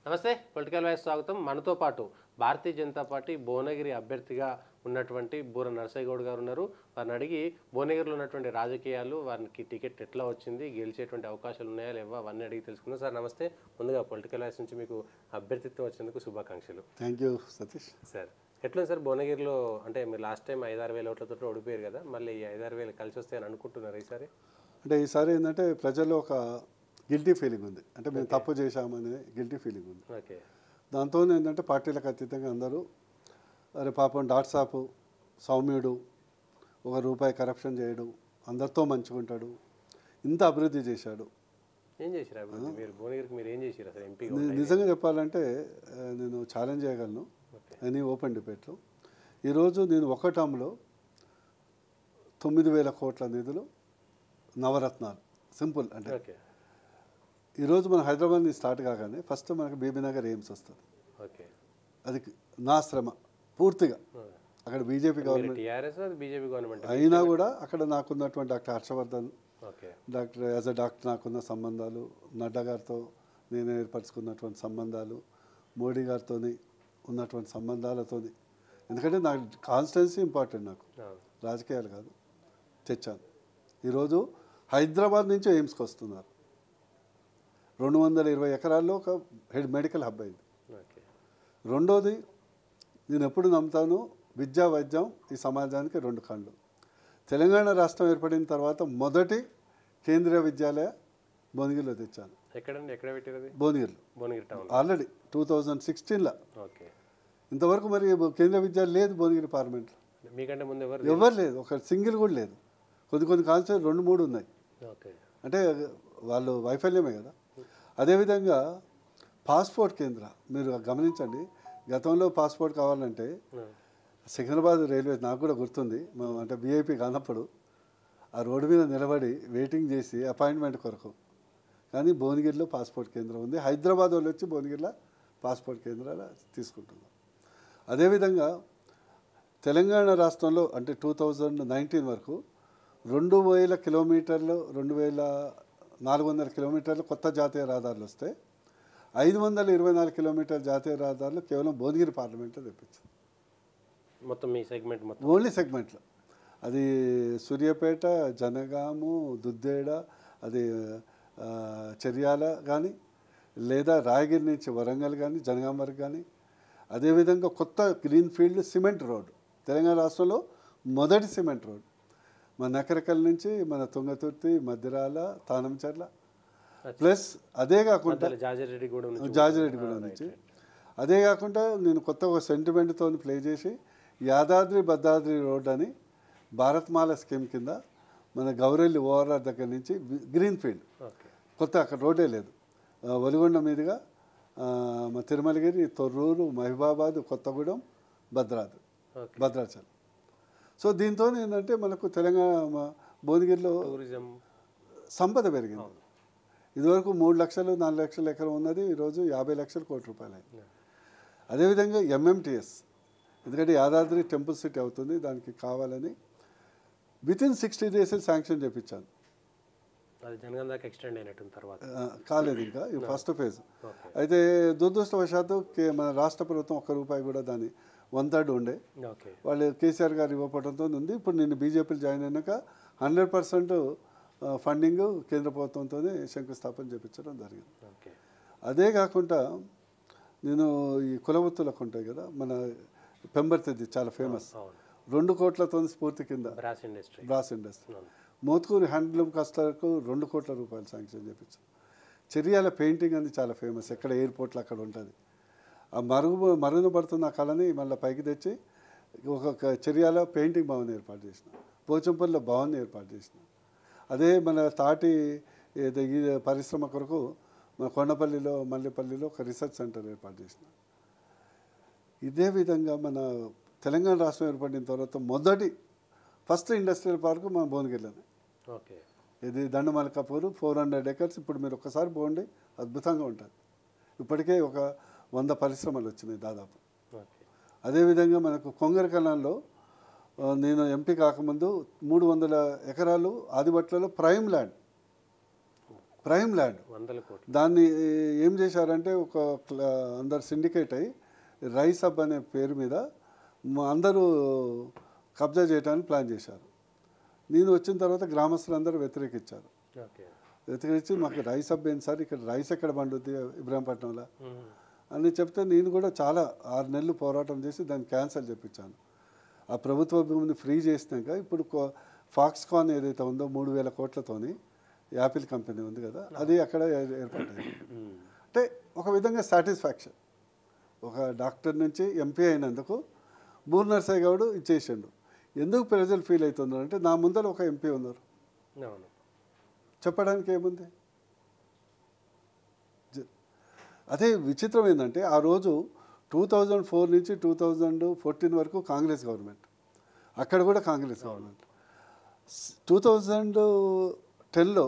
నమస్తే political vice స్వాగతం మనతో పాటు భారతీయ జనతా పార్టీ భువనగిరి అభ్యర్థిగా ఉన్నటువంటి బూర నరసయ్య గౌడ్ గారు ఉన్నారు వారిని అడిగి భువనగిరిలో ఉన్నటువంటి రాజకీయాలు వారికి టికెట్ ఎట్లా వచ్చింది గెలిచేటువంటి అవకాశాలు ఉన్నాయా లేవా అవన్నీ అడిగి తెలుసుకుందాం సార్ నమస్తే ముందుగా పొలిటికల్ వైస్ నుంచి మీకు అభ్యర్థిత్వం వచ్చినందుకు శుభాకాంక్షలు థ్యాంక్ యూ సతీష్ సార్ ఎట్లా సార్ భువనగిరిలో అంటే మీరు లాస్ట్ టైం ఐదారు వేల ఓట్లతో ఓడిపోయారు కదా మళ్ళీ ఈ ఐదారు వేలు కలిసి వస్తాయని అనుకుంటున్నారు ఈసారి అంటే ఈసారి ఏంటంటే ప్రజల్లో ఒక గిల్టీ ఫీలింగ్ ఉంది అంటే మేము తప్పు చేశామనే గిల్టీ ఫీలింగ్ ఉంది ఓకే దాంతో ఏంటంటే పార్టీలకు అతీతంగా అందరూ అరే పాపం డాట్ సాపు సౌమ్యుడు ఒక రూపాయి కరప్షన్ చేయడు అందరితో మంచుకుంటాడు ఇంత అభివృద్ధి చేశాడు ఏం చేసిరా అభివృద్ధి మీరు భువనగిరికి మీరు ఏం చేసిరు అసలు ఎంపీ ని- నిజంగా చెప్పాలంటే ఆ, నేను ఛాలెంజ్ చేయగలను ఓకే అని ఓపెన్ డిబేట్లో ఈరోజు నేను ఒక టర్మ్లో తొమ్మిది వేల కోట్ల నిధులు నవరత్నాలు సింపుల్ అంటే ఓకే ఈరోజు మన హైదరాబాద్ నుంచి స్టార్ట్ కాగానే ఫస్ట్ మనకు బీబీనగర్ ఎయిమ్స్ వస్తుంది ఓకే అది నా శ్రమ పూర్తిగా అక్కడ బీజేపీ మీరు గవర్నమెంట్ టీఆర్ఎస్ అది బీజేపీ గవర్నమెంట్ అయినా కూడా అక్కడ నాకున్నటువంటి doctor Harshavardhan okay doctor as a doctor నాకున్న సంబంధాలు నడ్డా గారితో నేను ఏర్పరచుకున్నటువంటి సంబంధాలు మోడీ గారితో ఉన్నటువంటి సంబంధాలతోని ఎందుకంటే నాకు కాన్స్టెన్సీ ఇంపార్టెంట్ నాకు అవును. రాజకీయాలు కాదు తెచ్చాను ఈరోజు హైదరాబాద్ నుంచి ఎయిమ్స్కి వస్తున్నారు రెండు వందల ఇరవై ఎకరాల్లో ఒక హెడ్ మెడికల్ హబ్ అయింది ఓకే రెండోది నేను ఎప్పుడు నమ్ముతాను విద్యా వైద్యం ఈ సమాజానికి రెండు కళ్ళు తెలంగాణ రాష్ట్రం ఏర్పడిన తర్వాత మొదటి కేంద్రీయ విద్యాలయ భువనగిరిలో తెచ్చాను ఎక్కడండి ఎక్కడ పెట్టారు అది భువనగిరిలో Bhuvanagiri town already two thousand సిక్స్టీన్లో ఓకే ఇంతవరకు మరి కేంద్రీయ విద్యాలయం లేదు భువనగిరి పార్లమెంట్లో మీకంటే ముందు ఎవరు ఎవరు లేదు ఒక సింగిల్ కూడా లేదు కొన్ని కొన్ని కాన్స్టిట్యూట్ రెండు మూడు ఉన్నాయి ఓకే అంటే వాళ్ళు వైఫల్యమే కదా అదేవిధంగా పాస్పోర్ట్ కేంద్ర మీరు గమనించండి గతంలో పాస్పోర్ట్ కావాలంటే సికింద్రాబాద్ రైల్వే నాకు కూడా గుర్తుంది మేము అంటే బీఐపీ కానప్పుడు ఆ రోడ్డు మీద నిలబడి వెయిటింగ్ చేసి అపాయింట్మెంట్ కొరకు కానీ భువనగిరిలో పాస్పోర్ట్ కేంద్రం ఉంది హైదరాబాద్ వాళ్ళు వచ్చి భువనగిరిలో పాస్పోర్ట్ కేంద్రాలు తీసుకుంటున్నాం అదేవిధంగా తెలంగాణ రాష్ట్రంలో అంటే టూ థౌజండ్ నైన్టీన్ వరకు రెండు వేల కిలోమీటర్లు రెండు వేల నాలుగు వందల కిలోమీటర్లు కొత్త జాతీయ రహదారులు వస్తే ఐదు వందల ఇరవై నాలుగు కిలోమీటర్ల జాతీయ రహదారులు కేవలం భువనగిరి పార్లమెంట్లో తెప్పించారు మొత్తం మీ సెగ్మెంట్ మొత్తం ఓన్లీ సెగ్మెంట్లో అది సూర్యాపేట జనగాము దుద్దేడ అది ఆ, చర్యాల కానీ లేదా రాయగిరి నుంచి వరంగల్ కానీ జనగాం వరకు కానీ అదేవిధంగా కొత్త green field cement road Telangana రాష్ట్రంలో మొదటి సిమెంట్ రోడ్ మన నకరకల్ నుంచి మన తుంగతుర్తి మధ్యరాల తానంచర్ల ప్లస్ అదే కాకుండా మధ్యలో జాజిరెడ్డి కూడా ఉంది జాజిరెడ్డిగూడెం నుంచి అదే కాకుండా నేను కొత్త ఒక సెంటిమెంట్తో ప్లే చేసి యాదాద్రి భద్రాద్రి రోడ్ అని భారత్మాల స్కీమ్ కింద మన గౌరెల్లి ఓఆర్ఆర్ దగ్గర నుంచి వి- గ్రీన్ ఫీల్డ్ ఓకే కొత్త అక్కడ రోడ్డే లేదు ఆ, ఒలిగొండ మీదుగా ఆ, మా తిరుమలగిరి తొర్రూరు మహిబాబాద్ కొత్తగూడెం భద్రాద్రి ఓకే భద్రాచలం సో దీంతో ఏంటంటే మనకు తెలంగాణ మా- భువనగిరిలో టూరిజం సంపద పెరిగింది ఇదివరకు మూడు లక్షలు నాలుగు లక్షల ఎకరం ఉన్నది ఈరోజు యాభై లక్షల కోటి రూపాయలు అయింది అదేవిధంగా ఎంఎంటిఎస్ ఎందుకంటే యాదాద్రి టెంపుల్ సిటీ అవుతుంది దానికి కావాలని within sixty days sanction చేపించాను అది జనగం దాకా ఎక్స్టెండ్ అయినట్టుంది తర్వాత ఆ, కాలేదు ఇంకా ఈ ఫస్ట్ ఫేజ్ ఓకే అయితే దురదృష్టవశాత్తు కే- మన రాష్ట్ర ప్రభుత్వం ఒక్క రూపాయి కూడా దాని వన్ థర్డ్ ఉండే ఓకే వాళ్ళు కేసీఆర్ గారు ఇవ్వపడంతో ఉంది ఇప్పుడు నేను బీజేపీలో జాయిన్ అయినాక హండ్రెడ్ పర్సెంట్ ఫండింగ్ కేంద్ర ప్రభుత్వంతో శంకుస్థాపన చేపించడం జరిగింది ఓకే అదే కాకుండా నేను ఈ కులవృత్తులకు ఉంటాయి కదా మన పెంబర్తిది చాలా ఫేమస్ అవును రెండు కోట్లతో స్ఫూర్తి కింద బ్రాస్ ఇండస్ట్రీ బ్రాస్ ఇండస్ట్రీ అవును మోత్కూరు హ్యాండ్లూమ్ కస్టమర్కు రెండు కోట్ల రూపాయలు శాంక్షన్ చేపించాం చెరియాల పెయింటింగ్ అనేది చాలా ఫేమస్ ఎక్కడ ఎయిర్పోర్ట్లో అక్కడ ఉంటుంది ఆ మరుగు మరుగున పడుతున్న ఆ కళని మళ్ళీ పైకి తెచ్చి ఒక చెరియాల పెయింటింగ్ భవన్ ఏర్పాటు చేసిన పోచంపల్లిలో భవన్ ఏర్పాటు చేసిన అదే మన తాటి ఏదో ఈ పరిశ్రమ కొరకు మన కొండపల్లిలో మల్లెపల్లిలో ఒక రీసెర్చ్ సెంటర్ ఏర్పాటు చేసిన ఇదే విధంగా మన తెలంగాణ రాష్ట్రం ఏర్పడిన తర్వాత మొదటి ఫస్ట్ ఇండస్ట్రియల్ పార్క్ మన భువనగిరిలోనే ఓకే ఇది దండమల్కాపూర్ ఫోర్ హండ్రెడ్ ఎకర్స్ ఇప్పుడు మీరు ఒక్కసారి పోండి అద్భుతంగా ఉంటుంది ఇప్పటికే ఒక వంద పరిశ్రమలు వచ్చినాయి దాదాపు ఓకే అదేవిధంగా మనకు కొంగరకలంలో ఆ, నేను ఎంపీ కాకముందు మూడు వందల ఎకరాలు ఆదిబట్లలో ప్రైమ్ ల్యాండ్ ప్రైమ్ ల్యాండ్ వందల కోట్లు దాన్ని ఏం చేశారంటే ఒక క్ల- అందరు సిండికేట్ అయ్యి రైస్ హబ్ అనే పేరు మీద మా అందరూ కబ్జా చేయడానికి ప్లాన్ చేశారు నేను వచ్చిన తర్వాత గ్రామస్తులందరూ వ్యతిరేకించారు ఓకే వ్యతిరేకించి మాకు రైస్ హబ్ ఏంటి సార్ ఇక్కడ రైస్ ఎక్కడ పండుద్ది ఇబ్రాహీంపట్నంలో మ్మ్. అని చెప్తే నేను కూడా చాలా ఆరు నెలలు పోరాటం చేసి దాన్ని క్యాన్సిల్ చేపించాను ఆ ప్రభుత్వ భూమిని ఫ్రీ చేసినాక ఇప్పుడు కో- ఫాక్స్కాన్ ఏదైతే ఉందో మూడు వేల కోట్లతోని యాపిల్ కంపెనీ ఉంది కదా అది అక్కడ ఏ- ఏర్పడ్డాయి మ్మ్. అంటే ఒక విధంగా సాటిస్ఫాక్షన్ ఒక డాక్టర్ నుంచి ఎంపీ అయినందుకు బూర్ నర్సయ్య గౌడ్ ఇచ్చేసిండు ఎందుకు ప్రజలు ఫీల్ అవుతున్నారు అంటే నా ముందర ఒక ఎంపీ ఉన్నారు అవును చెప్పడానికి ఏముంది జ- అదే విచిత్రం ఏంటంటే ఆ రోజు టూ థౌజండ్ ఫోర్ నుంచి టూ థౌజండ్ ఫోర్టీన్ వరకు కాంగ్రెస్ గవర్నమెంట్ అక్కడ కూడా కాంగ్రెస్ గవర్నమెంట్ టూ థౌజండ్ టెన్లో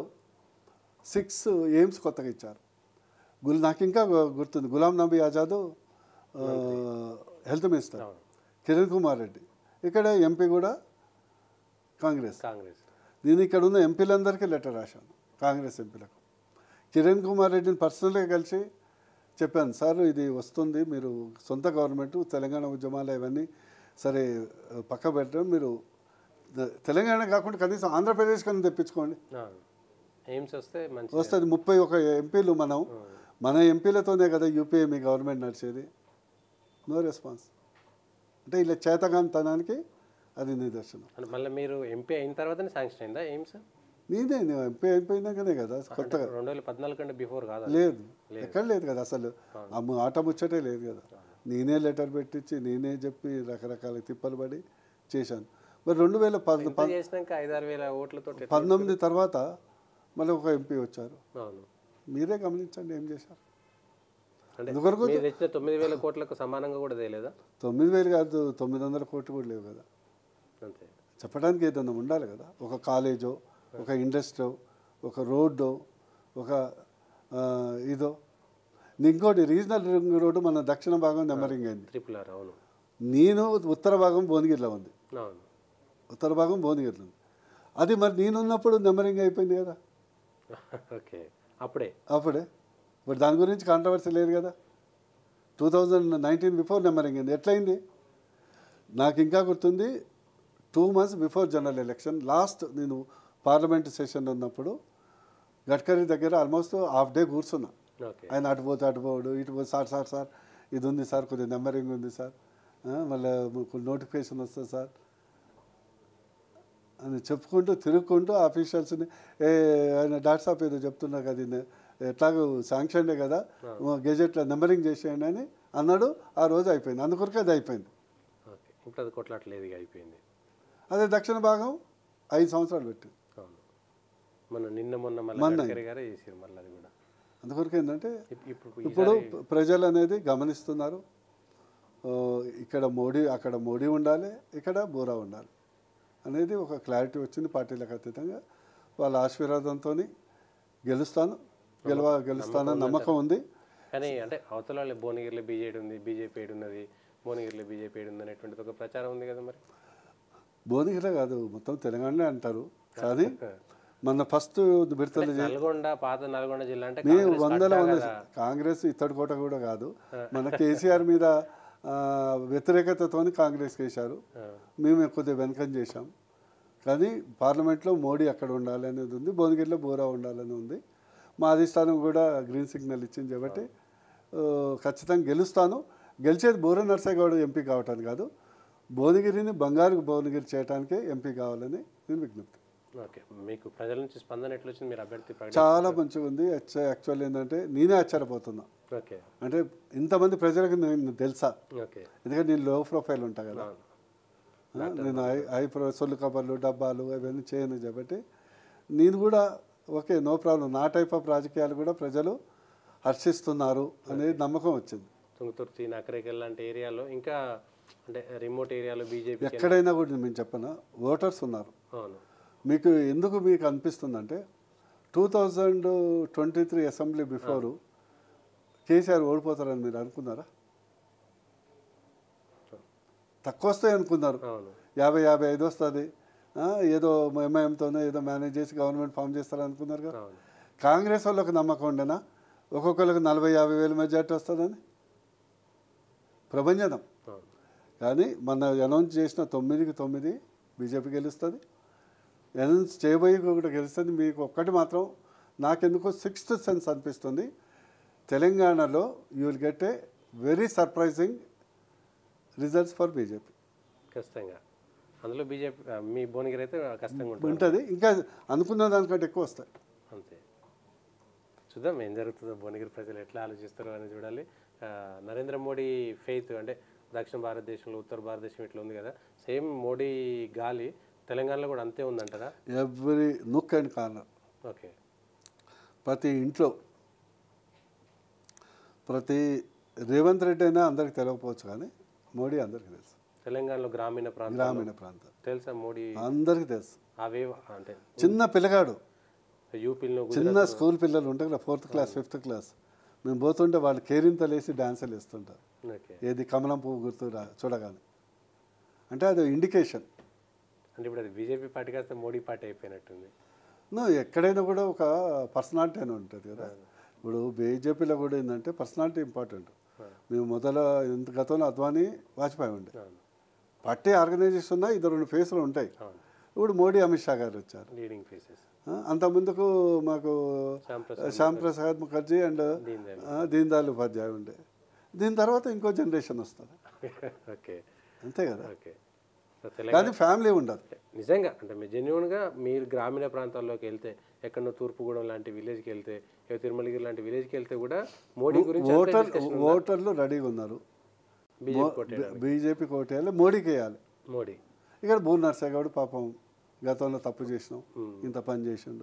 సిక్స్ ఎయిమ్స్ కొత్తగా ఇచ్చారు గుల్ నాకు ఇంకా గు- గుర్తుంది గులాం నబీ ఆజాద్ ఆ, హెల్త్ మినిస్టర్ అవును కిరణ్ కుమార్ రెడ్డి ఇక్కడ ఎంపీ కూడా కాంగ్రెస్ కాంగ్రెస్ నేను ఇక్కడ ఉన్న ఎంపీలందరికీ లెటర్ రాశాను కాంగ్రెస్ ఎంపీలకు కిరణ్ కుమార్ రెడ్డిని పర్సనల్గా కలిసి చెప్పాను సార్ ఇది వస్తుంది మీరు సొంత గవర్నమెంట్ తెలంగాణ ఉద్యమాలు ఇవన్నీ సరే పక్క పెట్టడం మీరు ద- తెలంగాణ కాకుండా కనీసం ఆంధ్రప్రదేశ్ కన్నా తెప్పించుకోండి అవును ఎయిమ్స్ వస్తే మంచి వస్తుంది ముప్పై ఒక ఎంపీలు మనం మన ఎంపీలతోనే కదా యూపీఏ మీ గవర్నమెంట్ నడిచేది నో రెస్పాన్స్ అంటే ఇలా చేతగానితనానికి అది నిదర్శనం అంటే మళ్ళీ మీరు ఎంపీ అయిన తర్వాతనే శాంక్షన్ అయిందా ఎయిమ్స్ నేనే నేను ఎంపీ అయిపోయినాకనే కదా కొత్తగా రెండు వేల పద్నాలుగు కంటే బిఫోర్ కాదా లేదు ఎక్కడ లేదు కదా అసలు ఆ ము- ఆట ముచ్చటే లేదు కదా నేనే లెటర్ పెట్టించి నేనే చెప్పి రకరకాల తిప్పలు పడి చేశాను మరి రెండు వేల పద్ ఇంత చేసినాక ఐదారు వేల ఓట్లతో పంతొమ్మిది తర్వాత మళ్ళీ ఒక ఎంపీ వచ్చారు అవును మీరే గమనించండి ఏం చేశారు అంటే ఎందుకొరకు మీరు తెచ్చిన తొమ్మిది వేల కోట్లకు సమానంగా కూడా తేలేదా తొమ్మిది వేలు కాదు తొమ్మిది వందల కోట్లు కూడా లేవు కదా అంతే చెప్పడానికి ఏదన్నా ఉండాలి కదా ఒక కాలేజో ఒక ఇండస్ట్రీ ఒక రోడ్డు ఒక ఆ, ఇదో ఇంకోటి రీజనల్ రింగ్ రోడ్డు మన దక్షిణ భాగం నెమ్మరింగ్ అయింది ట్రిపుల్ ఆర్ అవును నేను ఉత్తర భాగం భువనగిరిలో ఉంది అవును ఉత్తర భాగం భువనగిరిలో ఉంది అది మరి నేనున్నప్పుడు నెమ్మరింగ్ అయిపోయింది కదా ఓకే అప్పుడే అప్పుడే ఇప్పుడు దాని గురించి కాంట్రవర్సీ లేదు కదా two thousand nineteen before numbering అయింది ఎట్లయింది నాకు ఇంకా గుర్తుంది two months before general election last నేను పార్లమెంట్ సెషన్ ఉన్నప్పుడు గడ్కరీ దగ్గర ఆల్మోస్ట్ హాఫ్ డే కూర్చున్నా ఓకే ఆయన అటు పోతే అటు పోడు ఇటు పోతే సార్ సార్ సార్ ఇది ఉంది సార్ కొద్దిగా నెంబరింగ్ ఉంది సార్ ఆ, మళ్ళీ నోటిఫికేషన్ వస్తుంది సార్ అని చెప్పుకుంటూ తిరుగుకుంటూ ఆఫీషియల్స్ని ఏ ఆయన డాట్ సాప్ ఏదో చెప్తున్నా కదా ఇది ఎట్లాగో శాంక్షన్డే కదా గెజెట్లో నెంబరింగ్ చేసేయండి అని అన్నాడు ఆ రోజు అయిపోయింది అందుకొరకు అది అయిపోయింది ఓకే ఇప్పుడు అది కొట్లాట్లేదు ఇక అయిపోయింది అదే దక్షిణ భాగం ఐదు సంవత్సరాలు పెట్టింది అవును మన నిన్న మొన్న మళ్ళీ మొన్న గడ్కరీ గారే చేసారు మళ్ళీ అది కూడా అందుకొరకు ఏంటంటే ఇప్- ఇప్పుడు ఇప్పుడు ప్రజలు అనేది గమనిస్తున్నారు ఓ, ఇక్కడ మోడీ అక్కడ మోడీ ఉండాలి ఇక్కడ బోరా ఉండాలి అనేది ఒక క్లారిటీ వచ్చింది పార్టీలకు అతీతంగా వాళ్ళ ఆశీర్వాదంతో గెలుస్తాను గెలవ గెలుస్తానని నమ్మకం ఉంది కానీ అంటే అవతల వాళ్ళే భువనగిరిలో బీజేపీ ఉంది బీజేపీ ఏడు ఉన్నది భువనగిరిలో బీజేపీ ఏడు ఉంది అనేటువంటిది ఒక ప్రచారం ఉంది కదా మరి భువనగిరి కాదు మొత్తం తెలంగాణలో అంటారు కానీ మన ఫస్ట్ విడతలు చే- నల్గొండ పాత నల్గొండ జిల్లా అంటే మేము కాంగ్రెస్ వందల అడ్డా వంద కదా. కాంగ్రెస్ ఇత్తడి కోట కూడా కాదు మన కేసీఆర్ మీద ఆ, వ్యతిరేకతతోని కాంగ్రెస్ వేశారు ఆ, మేము కొద్దిగా వెనకం చేశాం కానీ పార్లమెంట్లో మోడీ అక్కడ ఉండాలి అనేది ఉంది భువనగిరిలో బోరా ఉండాలని ఉంది మా అధిష్టానం కూడా గ్రీన్ సిగ్నల్ ఇచ్చింది కాబట్టి ఆ, ఖచ్చితంగా గెలుస్తాను గెలిచేది బోర నర్సగౌడ్ ఎంపీ కావటానికి కాదు భువనగిరిని బంగారు భువనగిరి చేయడానికే ఎంపీ కావాలని నేను విజ్ఞప్తి ఓకే మీకు ప్రజల నుంచి స్పందన ఎట్లా వచ్చింది మీరు అభ్యర్థి ప్రకటన చాలా మంచిగా ఉంది యాక్చువల్ ఏంటంటే నేనే ఆశ్చర్యపోతున్నా ఓకే అంటే ఇంతమంది ప్రజలకు నేను తెలుసా ఓకే ఎందుకంటే నేను లో ప్రొఫైల్ ఉంటా కదా అవును. ఆ, నేను హై హై ప్రో సొల్లు కబర్లు డబ్బాలు అవన్నీ చేయను కాబట్టి నేను కూడా ఓకే నో ప్రాబ్లం నా టైప్ ఆఫ్ రాజకీయాలు కూడా ప్రజలు హర్షిస్తున్నారు అనేది నమ్మకం వచ్చింది తుంగతుర్తి నకరేకల్ లాంటి ఏరియాలో ఇంకా అంటే రిమోట్ ఏరియాలో బీజేపీ ఎక్కడైనా కూడా మేము చెప్పనా ఓటర్స్ ఉన్నారు అవును మీకు ఎందుకు మీకు అనిపిస్తుందంటే two thousand twenty three assembly before KCR ఓడిపోతారని మీరు అనుకున్నారా తక్కువ వస్తాయి అనుకున్నారు అవును యాభై యాభై ఐదు వస్తుంది ఏదో ఎంఐఎంతోనే ఏదో మేనేజ్ చేసి గవర్నమెంట్ ఫామ్ చేస్తారనుకున్నారు కదా అవును కాంగ్రెస్ వాళ్ళకి నమ్మకం ఉండేనా ఒక్కొక్కరికి నలభై యాభై వేల మెజార్టీ వస్తుందని ప్రభంజనం అవును కానీ మన అనౌన్స్ చేసిన తొమ్మిదికి తొమ్మిది బీజేపీ గెలుస్తుంది అనౌన్స్ చేయబోయి కూడా గెలుస్తుంది మీకు ఒక్కటి మాత్రం నాకెందుకో సిక్స్త్ సెన్స్ అనిపిస్తుంది తెలంగాణలో you will get a very surprising results for BJP ఖచ్చితంగా అందులో బీజేపీ మీ భువనగిరి అయితే ఖచ్చితంగా ఉంటుంది ఉంటుంది ఇంకా అనుకున్న దానికంటే ఎక్కువ వస్తాయి అంతే చూద్దాం ఏం జరుగుతుందో భువనగిరి ప్రజలు ఎట్లా ఆలోచిస్తారో అని చూడాలి ఆ, నరేంద్ర మోడీ ఫెయిత్ అంటే దక్షిణ భారతదేశంలో ఉత్తర భారతదేశం ఇట్లా ఉంది కదా సేమ్ మోడీ గాలి తెలంగాణలో కూడా అంతే ఉందంటారా every nook and corner okay ప్రతి ఇంట్లో ప్రతి రేవంత్ రెడ్డి అయినా అందరికి తెలియకపోవచ్చు కానీ మోడీ అందరికీ తెలుసు తెలంగాణలో గ్రామీణ ప్రాంతం గ్రామీణ ప్రాంతం తెలుసా మోడీ అందరికీ తెలుసు అవే అంటే చిన్న పిల్లగాడు యూపీలో చిన్న స్కూల్ పిల్లలు ఉంటారు కదా ఫోర్త్ క్లాస్ ఫిఫ్త్ క్లాస్ మేము పోతుంటే వాళ్ళు కేరింతలు వేసి డాన్సులు వేస్తుంటారు ఓకే ఏది కమలం పువ్వు గుర్తు రా చూడగానే అంటే అది ఇండికేషన్ అంటే ఇప్పుడు అది బీజేపీ పార్టీ కాస్త మోడీ పార్టీ అయిపోయినట్టుంది నో ఎక్కడైనా కూడా ఒక పర్సనాలిటీ అని ఉంటుంది కదా ఇప్పుడు బీజేపీలో కూడా ఏంటంటే పర్సనాలిటీ ఇంపార్టెంట్ మేము మొదల ఇంత గతంలో అద్వానీ వాజ్పేయి ఉండే అవును పార్టీ ఆర్గనైజేషన్ ఉన్నా ఇద్దరు రెండు ఫేసులు ఉంటాయి అవును ఇప్పుడు మోడీ అమిత్ షా గారు వచ్చారు లీడింగ్ ఫేసెస్ ఆ, అంత ముందుకు మాకు శ్యామ్ ప్రసాద్ శ్యామ్ ప్రసాద్ ముఖర్జీ అండ్ దీన్ దయాళ్. ఆ, దీన్ దయాళ్ ఉపాధ్యాయ ఉండే దీని తర్వాత ఇంకో జనరేషన్ వస్తుంది ఓకే అంతే కదా ఓకే సో తెలంగాణ కానీ ఫ్యామిలీ ఉండదు నిజంగా అంటే మీరు జెన్యున్గా మీరు గ్రామీణ ప్రాంతాల్లోకి వెళ్తే ఎక్కడో తూర్పుగూడెం లాంటి విలేజ్కి వెళ్తే ఏ తిరుమలగిరి లాంటి విలేజ్కి వెళ్తే కూడా మోడీ గురించి అంతే ఓటర్ discussion ఉందా? ఓటర్లు రెడీగా ఉన్నారు బీజేపీ కొట్టే బీజేపీ కోటేయాలి మోడీకి వేయాలి మోడీ ఇక్కడ బూర్ నర్సయ్య గౌడ్ పాపం గతంలో తప్పు చేసినాం ఇంత పని చేసిండు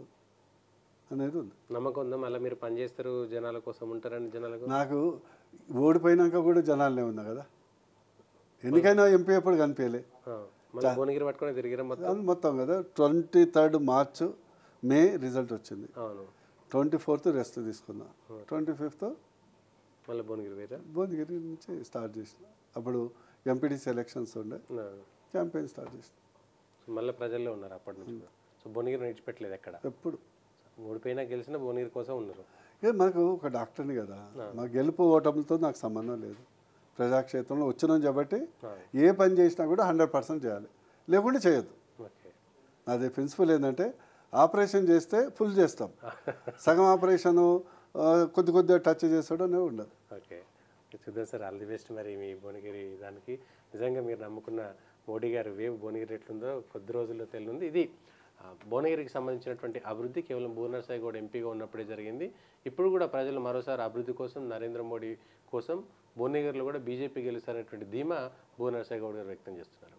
అనేది ఉంది నమ్మకం ఉందా మళ్ళీ మీరు పని చేస్తారు జనాల కోసం ఉంటారని జనాలకు నాకు ఓడిపోయినాక కూడా జనాలనే ఉన్నా కదా ఎన్నికైనా ఎంపీ ఎప్పుడు కనిపించలే ఆ, మళ్ళీ భువనగిరి పట్టుకొని తిరిగిరా మొత్తం అది మొత్తం కదా twenty third March May result వచ్చింది అవును ట్వంటీ ఫోర్త్ రెస్ట్ తీసుకున్నా ట్వంటీ ఫిఫ్త్ మళ్ళీ భువనగిరి వేరా భువనగిరి నుంచి స్టార్ట్ చేసిన అప్పుడు ఎంపీడీసీ ఎలక్షన్స్ ఉండే క్యాంపెయిన్ స్టార్ట్ చేసిన మళ్ళీ ప్రజల్లో ఉన్నారు అప్పటి నుంచి కూడా. సో భువనగిరి విడిచిపెట్టలేదు ఎక్కడ ఎప్పుడు ఓడిపోయినా గెలిచినా భువనగిరి కోసం ఉన్నారు ఏ మనకు ఒక డాక్టర్ని కదా మా గెలుపు ఓటములతో నాకు సంబంధం లేదు ప్రజాక్షేత్రంలో వచ్చినాం కాబట్టి ఆ, ఏ పని చేసినా కూడా హండ్రెడ్ పర్సెంట్ చేయాలి లేకుంటే చేయొద్దు ఓకే నాది ప్రిన్సిపల్ ఏంటంటే ఆపరేషన్ చేస్తే ఫుల్ చేస్తాం సగం ఆపరేషను ఆ, కొద్ది కొద్దిగా టచ్ చేస్తాడు అనేది ఉండదు ఓకే చూద్దాం సార్ ఆల్ ది బెస్ట్ మరి మీ భువనగిరి దానికి నిజంగా మీరు నమ్ముకున్న మోడీ గారు వేవ్ భువనగిరి ఎట్లుందో కొద్ది రోజుల్లో తెలియదు ఇది ఆ, భువనగిరికి సంబంధించినటువంటి అభివృద్ధి కేవలం భువనసాయి కూడా ఎంపీగా ఉన్నప్పుడే జరిగింది ఇప్పుడు కూడా ప్రజలు మరోసారి అభివృద్ధి కోసం నరేంద్ర మోడీ కోసం భువనగిరిలో కూడా బీజేపీ గెలుస్తారనేటువంటి ధీమా భువనసాయి గౌడ్ గారు వ్యక్తం చేస్తున్నారు